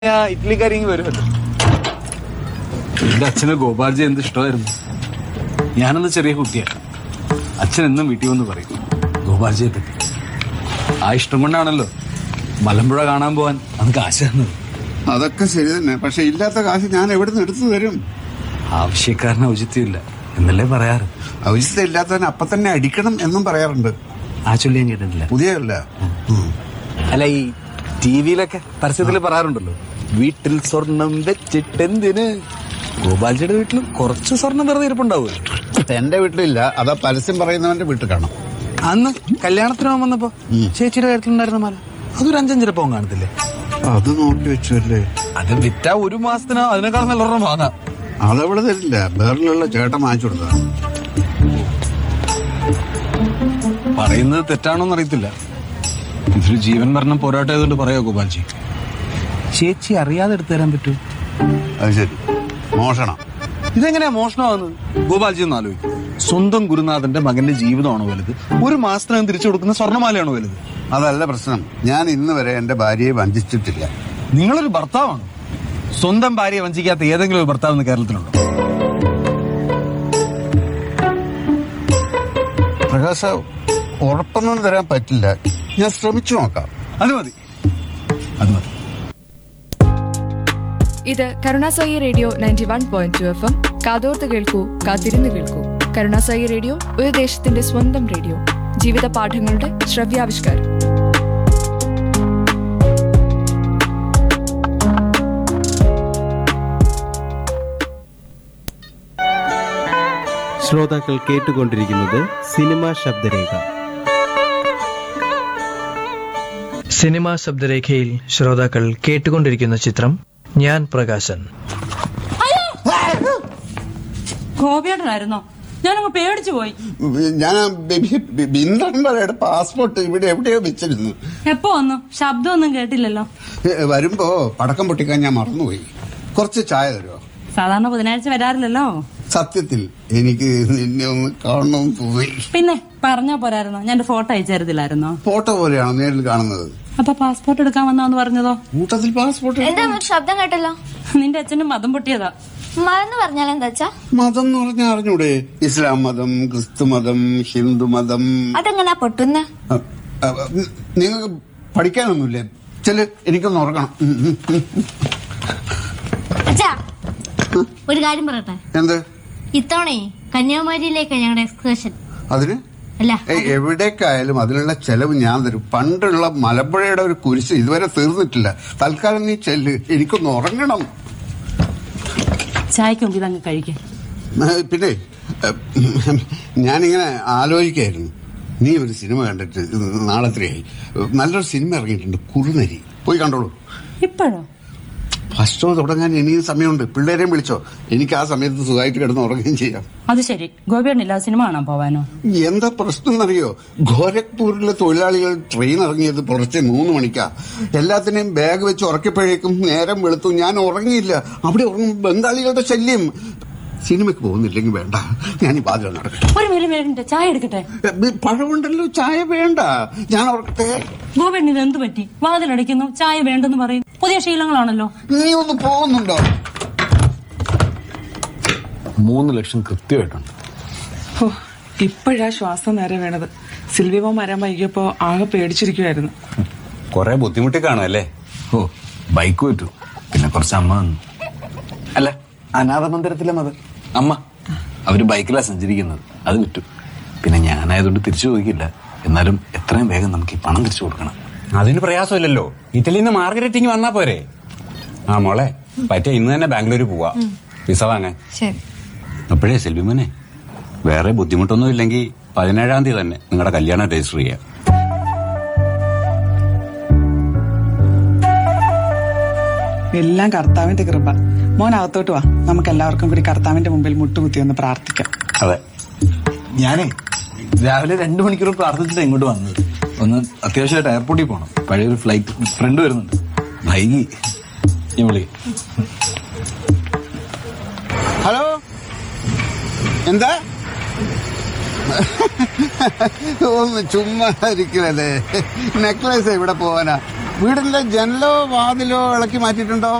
ഞാൻ ഇഡ്ഡലിക്കാരിങ്ങി വരുമല്ലോ എന്റെ അച്ഛന് ഗോപാൽജി എന്ത് ഇഷ്ടമായിരുന്നു ഞാനന്ന് ചെറിയ കുട്ടിയാണ് അച്ഛൻ എന്നും വീട്ടിൽ വന്ന് പറയും ഗോപാൽജിയെ പറ്റി ആ ഇഷ്ടം കൊണ്ടാണല്ലോ മലമ്പുഴ കാണാൻ പോവാൻ അന്ന് കാശ് തന്നത് അതൊക്കെ ശരി തന്നെ പക്ഷെ ഇല്ലാത്ത കാശ് ഞാൻ എവിടുന്ന് എടുത്തു തരും ആവശ്യക്കാരന് ഔചിത്യമില്ല എന്നല്ലേ പറയാറ് ഔചിത്യം ഇല്ലാത്തവൻ അപ്പൊ തന്നെ അടിക്കണം എന്നും പറയാറുണ്ട് ആ ചൊല്ലി ഞാൻ കേട്ടിട്ടില്ല പുതിയല്ല അല്ല ഈ ടി വിയിലൊക്കെ പരസ്യത്തിൽ പറയാറുണ്ടല്ലോ വീട്ടിൽ സ്വർണം വെച്ചിട്ടെന്തിന് ഗോപാൽജിയുടെ വീട്ടിലും കുറച്ച് സ്വർണം വെറുതെ ഇരിപ്പുണ്ടാവുമല്ലോ എന്റെ വീട്ടിലില്ല അതാ പരസ്യം പറയുന്നവന്റെ വീട്ടിൽ കാണാം അന്ന് കല്യാണത്തിന് പോകാൻ വന്നപ്പോ ചേച്ചിയുടെ കാര്യത്തിലുണ്ടായിരുന്ന മാല അതൊരു അഞ്ചഞ്ചര പോകാൻ കാണത്തില്ലേ അത് നോക്കി വെച്ചല്ലേ അത് വിറ്റ ഒരു മാസത്തിനോ അതിനേക്കാൾ നല്ല ഒരെണ്ണം വാങ്ങാം അതവിടെ തരില്ല ബേറിലുള്ള ചേട്ടൻ വാങ്ങിച്ചു കൊടുത്തതാ പറയുന്നത് തെറ്റാണോന്ന് അറിയത്തില്ല ഇതൊരു ജീവൻ മരണം പോരാട്ടം ആയതുകൊണ്ട് പറയാ ഗോപാൽജി ചേച്ചി അറിയാതെ എടുത്തു തരാൻ പറ്റൂ അത് ശരി മോഷണം ഇതെങ്ങനെയാ മോഷണമാകുന്നത് ഗോപാൽജി ഒന്ന് ആലോചിക്കും സ്വന്തം ഗുരുനാഥന്റെ മകന്റെ ജീവിതമാണോ വലുത് ഒരു മാസത്തിനകം തിരിച്ചു കൊടുക്കുന്ന സ്വർണ്ണമാലയാണോ വലുത് അതല്ല പ്രശ്നം ഞാൻ ഇന്ന് വരെ എന്റെ ഭാര്യയെ വഞ്ചിച്ചിട്ടില്ല നിങ്ങളൊരു ഭർത്താവാണ് സ്വന്തം ഭാര്യയെ വഞ്ചിക്കാത്ത ഏതെങ്കിലും ഒരു ഭർത്താവ് ഇന്ന് കേരളത്തിലുണ്ടോ പ്രകാശ ഉറപ്പൊന്നും തരാൻ പറ്റില്ല ഞാൻ ശ്രമിച്ചു നോക്കാം അത് മതി അത് മതി ഇത് Karunasai radio ninety one point two F M കാതോർത്ത് കേൾക്കൂ കാത്തിരുന്ന് കേൾക്കൂ കരുണാസായി റേഡിയോ ഒരു ദേശത്തിന്റെ സ്വന്തം റേഡിയോ ജീവിത പാഠങ്ങളുടെ ശ്രവ്യാവിഷ്കാരം ശ്രോതാക്കൾ കേട്ടുകൊണ്ടിരിക്കുന്നത് സിനിമാ ശബ്ദരേഖ സിനിമാ ശബ്ദരേഖയിൽ ശ്രോതാക്കൾ കേട്ടുകൊണ്ടിരിക്കുന്ന ചിത്രം ഞാൻ പ്രകാശൻ ഗോപിയേട്ടനായിരുന്നോ ഞാനങ്ങ് പേടിച്ചു പോയി ഞാൻ ബിന്ദമ്പലയുടെ പാസ്പോർട്ട് ഇവിടെ എവിടെയോ വെച്ചിരുന്നു എപ്പോ വന്നു ശബ്ദമൊന്നും കേട്ടില്ലല്ലോ ഏ, വരുമ്പോ പടക്കം പൊട്ടിക്കാൻ ഞാൻ മറന്നുപോയി കുറച്ച് ചായ തരുമോ സാധാരണ ബുധനാഴ്ച വരാറില്ലല്ലോ സത്യത്തിൽ എനിക്ക് നിന്നെ ഒന്ന് കാണണമെന്ന് തോന്നി പിന്നെ പറഞ്ഞാ പോരായിരുന്നോ ഞാൻ എന്റെ ഫോട്ടോ അയച്ചു തരത്തില്ലായിരുന്നോ ഫോട്ടോ പോലെയാണോ നേരിൽ കാണുന്നത് അപ്പൊ പാസ്പോർട്ട് എടുക്കാൻ വന്നാന്ന് പറഞ്ഞതോ കൂട്ടത്തിൽ പാസ്പോർട്ട് എന്താ ഒരു ശബ്ദം കേട്ടല്ലോ നിന്റെ അച്ഛനും മതം പൊട്ടിയതാ മറന്നു പറഞ്ഞാൽ എന്താച്ചാ മതം എന്ന് പറഞ്ഞാൽ അറിഞ്ഞൂടെ ഇസ്ലാം മതം ക്രിസ്തു മതം ഹിന്ദു മതം അതെങ്ങനാ പൊട്ടുന്ന അ, അ, നിങ്ങൾക്ക് പഠിക്കാനൊന്നുമില്ലേ ചെല് എനിക്കൊന്ന് ഉറങ്ങണം ഉം, ഉം, ഉം. അച്ഛാ ഒരു കാര്യം പറയട്ടെ എന്ത് ഇത്തവണേ കന്യാകുമാരിയിലേക്ക് ഞങ്ങളുടെ എക്സ്കർഷൻ അതിന് അല്ല ഏയ്, എവിടേക്കായാലും അതിനുള്ള ചെലവ് ഞാൻ തരും പണ്ടുള്ള മലമ്പുഴയുടെ ഒരു കുരിശ് ഇതുവരെ തീർന്നിട്ടില്ല തൽക്കാലം നീ ചെല്ല് എനിക്കൊന്ന് ഉറങ്ങണം ചായക്ക് മുമ്പ് ഇതങ്ങ് കഴിക്കേ ഏ, പിന്നെ ഏ, ഞാനിങ്ങനെ ആലോചിക്കായിരുന്നു നീ ഒരു സിനിമ കണ്ടിട്ട് നാളെ എത്രയായി നല്ലൊരു സിനിമ ഇറങ്ങിയിട്ടുണ്ട് കുറുനരി പോയി കണ്ടോളൂ ഇപ്പോഴോ ഫസ്റ്റ് ഷോ തുടങ്ങാൻ ഇനിയും സമയമുണ്ട് പിള്ളേരെയും വിളിച്ചോ എനിക്ക് ആ സമയത്ത് സുഖമായിട്ട് കിടന്ന് ഉറങ്ങുകയും ചെയ്യാം അത് ശരി ഗോപിയേട്ടനില്ല സിനിമ കാണാൻ പോവാനോ എന്താ പ്രശ്നം എന്നറിയോ ഗോരഖ്പൂരിലെ തൊഴിലാളികൾ ട്രെയിൻ ഇറങ്ങിയത് പുറത്തെ മൂന്ന് മണിക്കാ എല്ലാത്തിനെയും ബാഗ് വെച്ച് ഉറക്കിയപ്പോഴേക്കും നേരം വെളുത്തു ഞാൻ ഉറങ്ങിയില്ല അവിടെ ഉറങ്ങും ബംഗാളികളുടെ ശല്യം സിനിമയ്ക്ക് പോകുന്നില്ലെങ്കിൽ വേണ്ട ഞാൻ ഈ ബാധ്യത നടക്കട്ടെ ഒരു മിനിറ്റ് മിനിറ്റ് ചായ എടുക്കട്ടെ ഏ, പഴമുണ്ടല്ലോ ചായ വേണ്ട ഞാൻ ഉറക്കട്ടെ ഗോപിയേട്ടൻ ഇത് എന്ത് പറ്റി വാതിലടിക്കുന്നു ചായ വേണ്ടെന്ന് പറയും പുതിയ ശീലങ്ങളാണല്ലോ നീ ഒന്ന് പോകുന്നുണ്ടോ മൂന്ന് ലക്ഷം കൃത്യമായിട്ടുണ്ട് ഓ ഇപ്പോഴാ ശ്വാസം നേരെ വീണത് സിൽവിമോ മരം വൈകിയപ്പോ ആകെ പേടിച്ചിരിക്കുമായിരുന്നു കൊറേ ബുദ്ധിമുട്ടി കാണുമല്ലേ ഓ ബൈക്ക് പറ്റൂ പിന്നെ കുറച്ച് അമ്മ വന്നു അല്ല അനാഥ മന്ദിരത്തിലെ മത അമ്മ അവര് ബൈക്കിലാ സഞ്ചരിക്കുന്നത് അത് വിറ്റു പിന്നെ ഞാനായതുകൊണ്ട് തിരിച്ചു ചോദിക്കില്ല എന്നാലും എത്രയും വേഗം നമുക്ക് ഈ പണം തിരിച്ചു കൊടുക്കണം അതിന് പ്രയാസമില്ലല്ലോ ഇറ്റലിയിൽ നിന്ന് മാർഗരറ്റിങ് വന്നാ പോരെ ആ മോളെ പറ്റിയ ഇന്ന് തന്നെ ബാംഗ്ലൂർ പോവാ വിസ വാങ്ങാൻ ശരി അപ്പോഴേ സെൽവിമോനെ വേറെ ബുദ്ധിമുട്ടൊന്നും ഇല്ലെങ്കിൽ പതിനേഴാം തീയതി തന്നെ നിങ്ങളുടെ കല്യാണം രജിസ്റ്റർ ചെയ്യാം എല്ലാം കർത്താവിന്റെ കൃപ മോൻ അകത്തോട്ട് വാ നമുക്ക് എല്ലാവർക്കും കൂടി കർത്താവിന്റെ മുമ്പിൽ മുട്ടുകുത്തി ഒന്ന് പ്രാർത്ഥിക്കാം അതെ ഞാനേ രാവിലെ രണ്ടു മണിക്കൂർ പ്രാർത്ഥിച്ചിട്ട് ഇങ്ങോട്ട് വന്നത് ഒന്ന് അത്യാവശ്യമായിട്ട് എയർപോർട്ടിൽ പോകണം പഴയൊരു ഫ്ലൈറ്റ് ഫ്രണ്ട് വരുന്നുണ്ട് വൈകി ഞാൻ വിളിക്കാം ഹലോ എന്താ ഒന്ന് ചുമ്മാ ഇരിക്കലേ നെക്ലേസ് എവിടെ പോവാനാ വീടിന്റെ ജനലോ വാതിലോ ഇളക്കി മാറ്റിയിട്ടുണ്ടോ